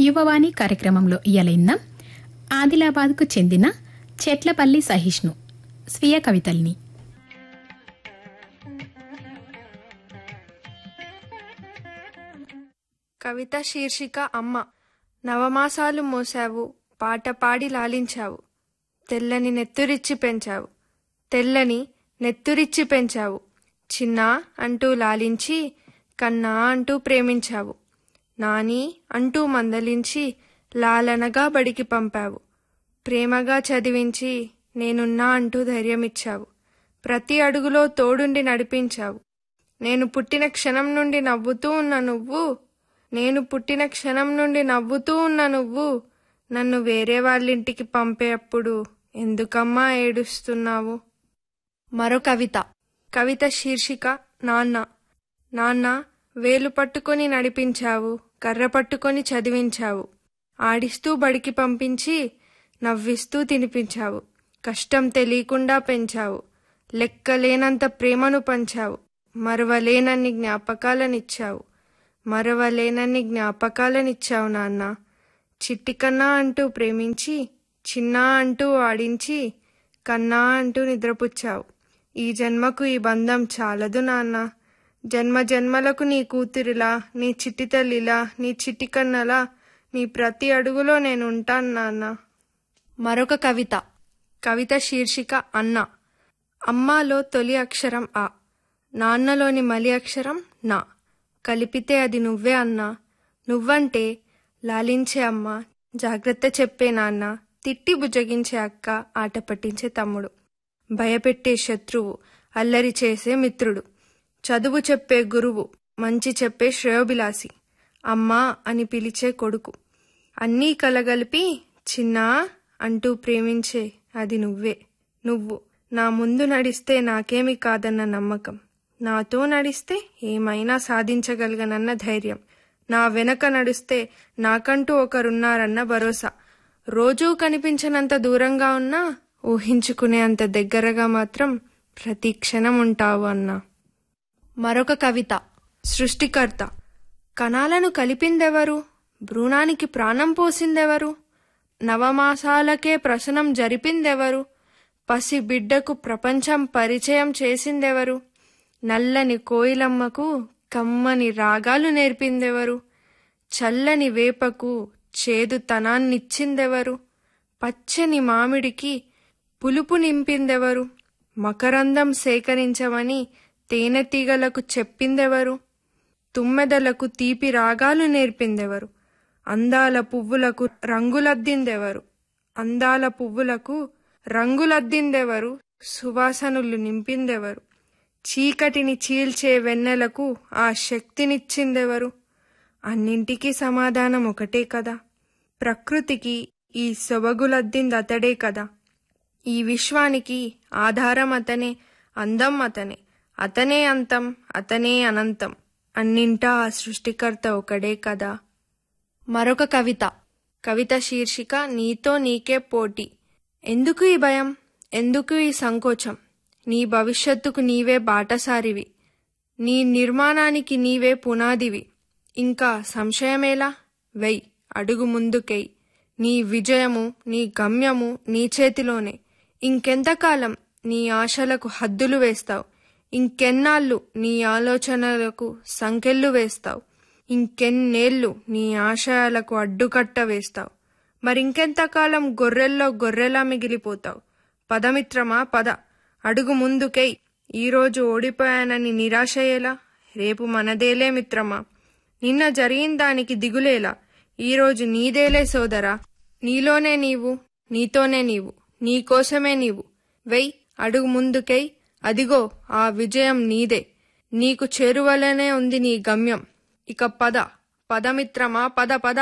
యువవాణి కార్యక్రమంలో ఇయలైందాం ఆదిలాబాద్కు చెందిన చెట్లపల్లి సహిష్ణు స్వీయ కవితల్ని కవిత శీర్షిక అమ్మ నవమాసాలు మోసావు పాట పాడి లాలించావు తెల్లని నెత్తురిచ్చి పెంచావు తెల్లని నెత్తురిచ్చి పెంచావు చిన్నా అంటూ లాలించి కన్నా అంటూ ప్రేమించావు నాని అంటూ మందలించి లాలనగా బడికి పంపావు ప్రేమగా చదివించి నేనున్నా అంటూ ధైర్యమిచ్చావు ప్రతి అడుగులో తోడుండి నడిపించావు నేను పుట్టిన క్షణం నుండి నవ్వుతూ ఉన్న నువ్వు నేను పుట్టిన క్షణం నుండి నవ్వుతూ ఉన్న నువ్వు నన్ను వేరే వాళ్ళింటికి పంపేటప్పుడు ఎందుకమ్మా ఏడుస్తున్నావు మరో కవిత కవిత శీర్షిక నాన్న నాన్న వేలు పట్టుకొని నడిపించావు కర్ర పట్టుకొని చదివించావు ఆడిస్తూ బడికి పంపించి నవ్విస్తూ తినిపించావు కష్టం తెలియకుండా పెంచావు లెక్కలేనంత ప్రేమను పంచావు మరవలేనన్ని జ్ఞాపకాలనిచ్చావు మరవలేనన్ని జ్ఞాపకాలనిచ్చావు నాన్న చిట్టికన్నా అంటూ ప్రేమించి చిన్నా అంటూ ఆడించి కన్నా అంటూ నిద్రపుచ్చావు ఈ జన్మకు ఈ బంధం చాలదు నాన్న జన్మ జన్మలకు నీ కూతురిలా నీ చిట్టి తల్లిలా నీ చిట్టి కన్నలా నీ ప్రతి అడుగులో నేను ఉంటాను నాన్న మరొక కవిత కవిత శీర్షిక అన్న అమ్మాలో తొలి అక్షరం ఆ నాన్నలోని మలి అక్షరం నా కలిపితే అది నువ్వే అన్నా నువ్వంటే లాలించే అమ్మ జాగ్రత్త చెప్పే నాన్న తిట్టి బుజ్జగించే అక్క ఆట పట్టించే తమ్ముడు భయపెట్టే శత్రువు అల్లరి చేసే మిత్రుడు చదువు చెప్పే గురువు మంచి చెప్పే శ్రేయోభిలాసి అమ్మా అని పిలిచే కొడుకు అన్నీ కలగలిపి చిన్నా అంటూ ప్రేమించే అది నువ్వే నువ్వు నా ముందు నడిస్తే నాకేమి కాదన్న నమ్మకం నాతో నడిస్తే ఏమైనా సాధించగలగనన్న ధైర్యం నా వెనక నడిస్తే నాకంటూ ఒకరున్నారన్న భరోసా రోజూ కనిపించనంత దూరంగా ఉన్నా ఊహించుకునే అంత దగ్గరగా మాత్రం ప్రతి క్షణం ఉంటావు అన్నా మరొక కవిత సృష్టికర్త కణాలను కలిపిందెవరు భ్రూణానికి ప్రాణం పోసిందెవరు నవమాసాలకే ప్రసనం జరిపిందెవరు పసి బిడ్డకు ప్రపంచం పరిచయం చేసిందెవరు నల్లని కోయిలమ్మకు కమ్మని రాగాలు నేర్పిందెవరు చల్లని వేపకు చేదుతనాన్నిచ్చిందెవరు పచ్చని మామిడికి పులుపు నింపిందెవరు మకరందం సేకరించమని తేనెటీగలకు చెప్పిందెవరు తుమ్మెదలకు తీపి రాగాలు నేర్పిందెవరు అందాల పువ్వులకు రంగులద్దిందెవరు అందాల పువ్వులకు రంగులద్దిందెవరు సువాసనలు నింపిందెవరు చీకటిని చీల్చే వెన్నెలకు ఆ శక్తినిచ్చిందెవరు అన్నింటికీ సమాధానం ఒకటే కదా ప్రకృతికి ఈ సొబగులద్దిందతడే కదా ఈ విశ్వానికి ఆధారం అతనే అందం అతనే అతనే అంతం అతనే అనంతం అన్నింటా ఆ సృష్టికర్త ఒకడే కదా మరొక కవిత కవిత శీర్షిక నీతో నీకే పోటీ ఎందుకు ఈ భయం ఎందుకు ఈ సంకోచం నీ భవిష్యత్తుకు నీవే బాటసారివి నీ నిర్మాణానికి నీవే పునాదివి ఇంకా సంశయమేలా వెయ్ అడుగు ముందుకెయ్ నీ విజయము నీ గమ్యము నీ చేతిలోనే ఇంకెంతకాలం నీ ఆశలకు హద్దులు వేస్తావు ఇంకెన్నాళ్ళు నీ ఆలోచనలకు సంకెళ్ళు వేస్తావు ఇంకెన్నేళ్ళు నీ ఆశయాలకు అడ్డుకట్ట వేస్తావు మరింకెంతకాలం గొర్రెల్లో గొర్రెలా మిగిలిపోతావు పదమిత్రమా పద అడుగు ముందుకై ఈరోజు ఓడిపోయానని నిరాశయేలా రేపు మనదేలే మిత్రమా నిన్న జరిగిన దానికి దిగులేలా ఈరోజు నీదేలే సోదరా నీలోనే నీవు నీతోనే నీవు నీకోసమే నీవు వెయ్ అడుగు ముందుకై అదిగో ఆ విజయం నీదే నీకు చేరువలనే ఉంది నీ గమ్యం ఇక పద పదమిత్రమా పద పద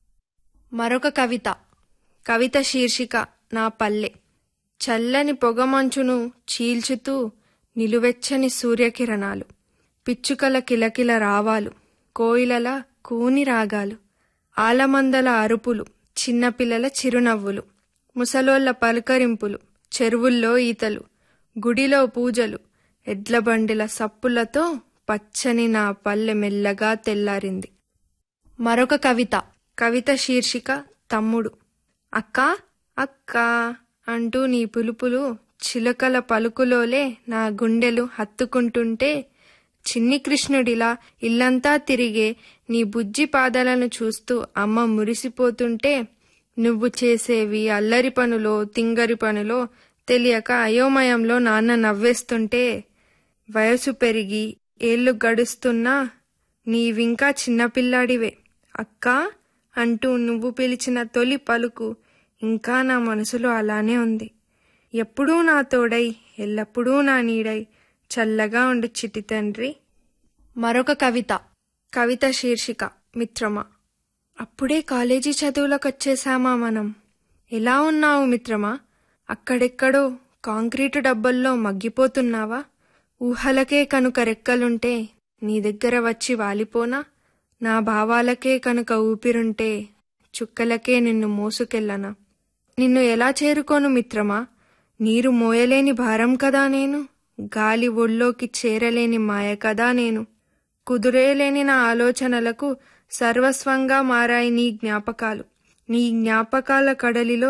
మరొక కవిత కవిత శీర్షిక నా పల్లె చల్లని పొగమంచును చీల్చుతూ నిలువెచ్చని సూర్యకిరణాలు పిచ్చుకల కిలకిల రావాలు కోయిలల కూని రాగాలు ఆలమందల అరుపులు చిన్నపిల్లల చిరునవ్వులు ముసలోళ్ల పలకరింపులు చెరువుల్లో ఈతలు గుడిలో పూజలు ఎడ్లబండిల సప్పులతో పచ్చని నా పల్లె మెల్లగా తెల్లారింది మరొక కవిత కవిత శీర్షిక తమ్ముడు అక్క అక్క అంటూ నీ పులుపులు చిలకల పలుకులోలే నా గుండెలు హత్తుకుంటుంటే చిన్ని కృష్ణుడిలా ఇల్లంతా తిరిగే నీ బుజ్జి పాదాలను చూస్తూ అమ్మ మురిసిపోతుంటే నువ్వు చేసేవి అల్లరి పనులో తింగరి పనులో తెలియక అయోమయంలో నాన్న నవ్వేస్తుంటే వయసు పెరిగి ఏళ్ళు గడుస్తున్నా నీవింకా చిన్నపిల్లాడివే అక్కా అంటూ నువ్వు పిలిచిన తొలి పలుకు ఇంకా నా మనసులో అలానే ఉంది ఎప్పుడూ నా తోడై ఎల్లప్పుడూ నా నీడై చల్లగా ఉండు చిట్టి తండ్రి మరొక కవిత కవిత శీర్షిక మిత్రమా అప్పుడే కాలేజీ చదువులకు వచ్చేసామా మనం ఎలా ఉన్నావు మిత్రమా అక్కడెక్కడో కాంక్రీటు డబ్బల్లో మగ్గిపోతున్నావా ఊహలకే కనుక రెక్కలుంటే నీ దగ్గర వచ్చి వాలిపోనా నా భావాలకే కనుక ఊపిరుంటే చుక్కలకే నిన్ను మోసుకెళ్ళనా నిన్ను ఎలా చేరుకోను మిత్రమా నీరు మోయలేని భారం కదా నేను గాలి ఒళ్ళోకి చేరలేని మాయ కదా నేను కుదురేలేని నా ఆలోచనలకు సర్వస్వంగా మారాయి నీ జ్ఞాపకాలు నీ జ్ఞాపకాల కడలిలో